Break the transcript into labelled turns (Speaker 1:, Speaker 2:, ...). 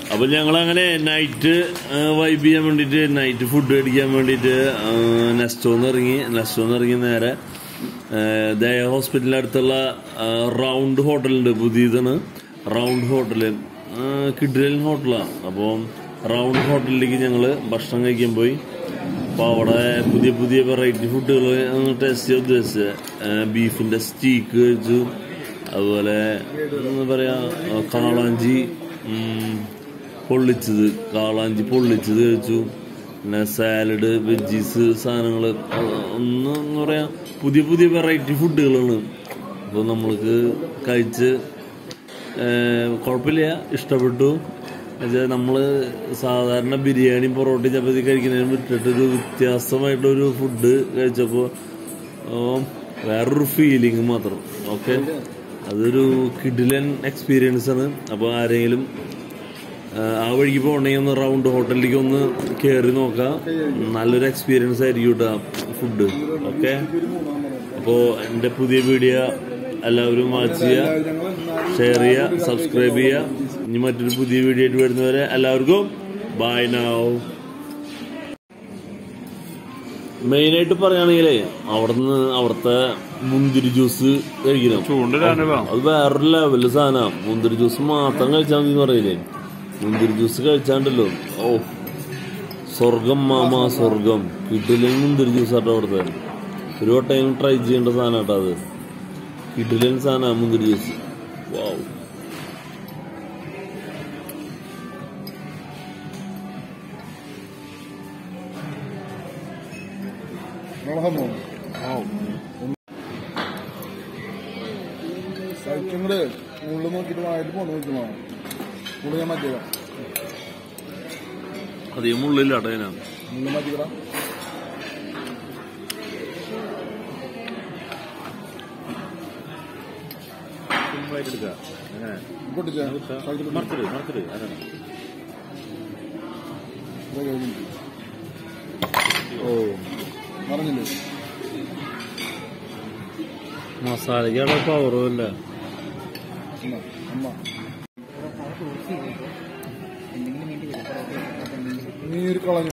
Speaker 1: അപ്പൊ ഞങ്ങൾ അങ്ങനെ നൈറ്റ് വൈബ് ചെയ്യാൻ വേണ്ടിട്ട് നൈറ്റ് ഫുഡ് മേടിക്കാൻ വേണ്ടിട്ട് നെസ്റ്റോന്ന് ഇറങ്ങി നെസ്റ്റോന്ന് ഇറങ്ങി നേരെ ആ, ദയ ഹോസ്പിറ്റലിന്റെ അടുത്തുള്ള ആ, റൗണ്ട് ഹോട്ടലുണ്ട് പുതിയതാണ് റൗണ്ട് ഹോട്ടല് ആ, കിഡിലൻ ഹോട്ടലാണ് അപ്പോൾ റൗണ്ട് ഹോട്ടലിലേക്ക് ഞങ്ങൾ ഭക്ഷണം കഴിക്കാൻ പോയി അപ്പോൾ അവിടെ പുതിയ പുതിയ വെറൈറ്റി ഫുഡുകൾ ടേസ്റ്റ് ചെയ്യാൻ ഉദ്ദേശിച്ചത് ബീഫിന്റെ സ്റ്റീക്ക് കഴിച്ചു അതുപോലെ എന്താ പറയാ ആ, കാളാഞ്ചി ഉം, പൊള്ളിച്ചത് കാളാഞ്ചി പൊള്ളിച്ചത് കഴിച്ചു പിന്നെ സാലഡ് വെജീസ് സാധനങ്ങൾ ഒന്ന് എന്താ പറയാ പുതിയ പുതിയ വെറൈറ്റി ഫുഡുകളാണ് അപ്പോൾ നമ്മൾക്ക് കഴിച്ച് ഏഹ്, കുഴപ്പമില്ല ഇഷ്ടപ്പെട്ടു എന്നുവെച്ചാൽ നമ്മൾ സാധാരണ ബിരിയാണി പൊറോട്ട ചപ്പാത്തി കഴിക്കുന്നതിന് വിട്ടിട്ടൊരു വ്യത്യാസമായിട്ടൊരു ഫുഡ് കഴിച്ചപ്പോൾ വേറൊരു ഫീലിംഗ് മാത്രം ഓക്കെ അതൊരു കിഡിലൻ എക്സ്പീരിയൻസ് ആണ് അപ്പോൾ ആരെങ്കിലും ആ, ആ വഴിക്ക് പോകണമെങ്കിൽ ഒന്ന് റൗണ്ട് ഹോട്ടലിലേക്ക് ഒന്ന് കയറി നോക്കാം നല്ലൊരു എക്സ്പീരിയൻസ് ആയിരിക്കും കേട്ടോ ഫുഡ് ഓക്കെ അപ്പോൾ എൻ്റെ പുതിയ വീഡിയോ എല്ലാവരും വാച്ച് ചെയ്യുക ഷെയർ ചെയ്യുക സബ്സ്ക്രൈബ് ചെയ്യുക ഇനി മറ്റൊരു പുതിയ വീഡിയോ ആയിട്ട് വരുന്നവരെ എല്ലാവർക്കും ബൈ നൗ മെയിനായിട്ട് പറയുകയാണെങ്കിലേ അവിടുന്ന് അവിടുത്തെ മുന്തിരി ജ്യൂസ് കഴിക്കണം
Speaker 2: ചൂണ്ടിലാണ്
Speaker 1: അത് വേറൊരു ലെവല് സാധനം മുന്തിരി ജ്യൂസ് മാത്രം കഴിച്ചാൽ മതി എന്ന് പറയില്ലേ മുന്തിരി ജ്യൂസ് കഴിച്ചാണ്ടല്ലോ ഓ സ്വർഗം മാമാ സ്വർഗം കിഡിലൻ മുന്തിരി ജ്യൂസ് ആട്ടോ അവിടുത്തെ ഒരു വട്ടം ട്രൈ ചെയ്യേണ്ട സാധനം കേട്ടോ അത് കിഡിലൻ സാധനം മുന്തിരി ജ്യൂസ് വാവ്
Speaker 3: കഴിക്കുമ്പോഴേ ഉള്ളു നോക്കിയിട്ട് വായിട്ട് പോന്ന് നോക്കണോ ഉള്ളു ഞാൻ മാറ്റിയതാ
Speaker 1: അധികം ഉള്ളില്ല കേട്ടോ ഞാൻ
Speaker 3: ഉള്ളു മാറ്റിക്കടാ പൊട്ടിച്ചേ
Speaker 1: ഓ
Speaker 3: പറഞ്ഞില്ലേ
Speaker 1: മസാലയ്ക്കാണ് പവറും ഇല്ല
Speaker 3: അമ്മ അമ്മ നീ ഒരു കളഞ്ഞു